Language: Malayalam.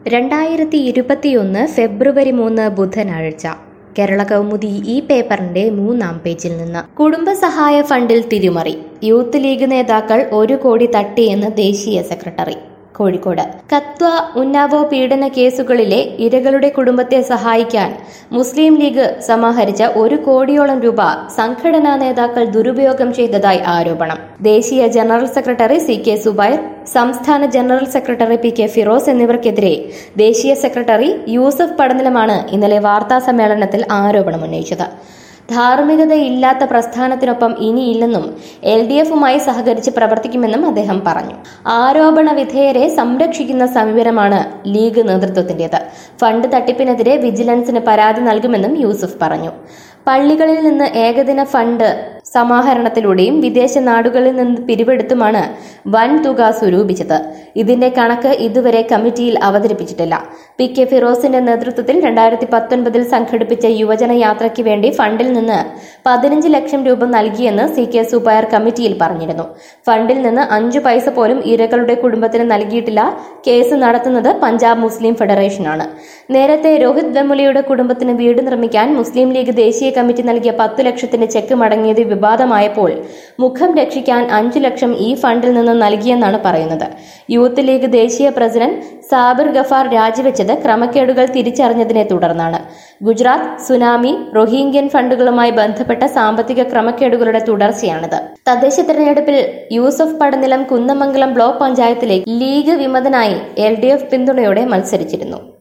രണ്ടായിരത്തി ഇരുപത്തിയൊന്ന് ഫെബ്രുവരി മൂന്ന് ബുധനാഴ്ച കേരള കൗമുദി ഈ പേപ്പറിന്റെ മൂന്നാം പേജിൽ നിന്ന് കുടുംബസഹായ ഫണ്ടിൽ തിരിമറി യൂത്ത് ലീഗ് നേതാക്കൾ ഒരു കോടി തട്ടിയെന്ന് ദേശീയ സെക്രട്ടറി കോഴിക്കോട് കത്വ ഉന്നാവോ പീഡന കേസുകളിലെ ഇരകളുടെ കുടുംബത്തെ സഹായിക്കാൻ മുസ്ലിം ലീഗ് സമാഹരിച്ച ഒരു കോടിയോളം രൂപ സംഘടനാ നേതാക്കൾ ദുരുപയോഗം ചെയ്തതായി ആരോപണം ദേശീയ general secretary C K Subair സംസ്ഥാന general secretary P K Firos എന്നിവർക്കെതിരെ ദേശീയ സെക്രട്ടറി യൂസഫ് പടനിലമാണ് ഇന്നലെ വാർത്താ സമ്മേളനത്തിൽ ആരോപണമുന്നയിച്ചത് ധാർമ്മികതയില്ലാത്ത പ്രസ്ഥാനത്തിനൊപ്പം ഇനിയില്ലെന്നും എൽ ഡി എഫുമായി സഹകരിച്ച് പ്രവർത്തിക്കുമെന്നും അദ്ദേഹം പറഞ്ഞു ആരോപണ വിധേയരെ സംരക്ഷിക്കുന്ന സമീപനമാണ് ലീഗ് നേതൃത്വത്തിന്റേത് ഫണ്ട് തട്ടിപ്പിനെതിരെ വിജിലൻസിന് പരാതി നൽകുമെന്നും യൂസുഫ് പറഞ്ഞു പള്ളികളിൽ നിന്ന് ഏകദിന ഫണ്ട് സമാഹരണത്തിലൂടെയും വിദേശ നാടുകളിൽ നിന്ന് പിരിവെടുത്തുമാണ് വൻ തുക സ്വരൂപിച്ചത് ഇതിന്റെ കണക്ക് ഇതുവരെ കമ്മിറ്റിയിൽ അവതരിപ്പിച്ചിട്ടില്ല പി കെ ഫിറോസിന്റെ നേതൃത്വത്തിൽ രണ്ടായിരത്തി പത്തൊൻപതിൽ സംഘടിപ്പിച്ച യുവജന യാത്രയ്ക്ക് വേണ്ടി ഫണ്ടിൽ നിന്ന് പതിനഞ്ച് ലക്ഷം രൂപ നൽകിയെന്ന് സി കെ സുബൈർ കമ്മിറ്റിയിൽ പറഞ്ഞിരുന്നു ഫണ്ടിൽ നിന്ന് അഞ്ചു പൈസ പോലും ഇരകളുടെ കുടുംബത്തിന് നൽകിയിട്ടില്ല കേസ് നടത്തുന്നത് പഞ്ചാബ് മുസ്ലിം ഫെഡറേഷനാണ് നേരത്തെ രോഹിത് വെമുലയുടെ കുടുംബത്തിന് വീട് നിർമ്മിക്കാൻ മുസ്ലിം ലീഗ് ദേശീയ കമ്മിറ്റി നൽകിയ പത്ത് ലക്ഷത്തിന്റെ ചെക്ക് മടങ്ങിയത് വിവാദമായപ്പോൾ മുഖം രക്ഷിക്കാൻ അഞ്ചു ലക്ഷം ഈ ഫണ്ടിൽ നിന്ന് നൽകിയെന്നാണ് പറയുന്നത് യൂത്ത് ലീഗ് ദേശീയ പ്രസിഡന്റ് സാബിർ ഗഫാർ രാജിവെച്ചത് ക്രമക്കേടുകൾ തിരിച്ചറിഞ്ഞതിനെ തുടർന്നാണ് ഗുജറാത്ത് സുനാമി റോഹിംഗ്യൻ ഫണ്ടുകളുമായി ബന്ധപ്പെട്ട സാമ്പത്തിക ക്രമക്കേടുകളുടെ തുടർച്ചയാണിത് തദ്ദേശ തെരഞ്ഞെടുപ്പിൽ യൂസഫ് പടനിലം കുന്നമംഗലം ബ്ലോക്ക് പഞ്ചായത്തിലേക്ക് ലീഗ് വിമതനായി എൽ പിന്തുണയോടെ മത്സരിച്ചിരുന്നു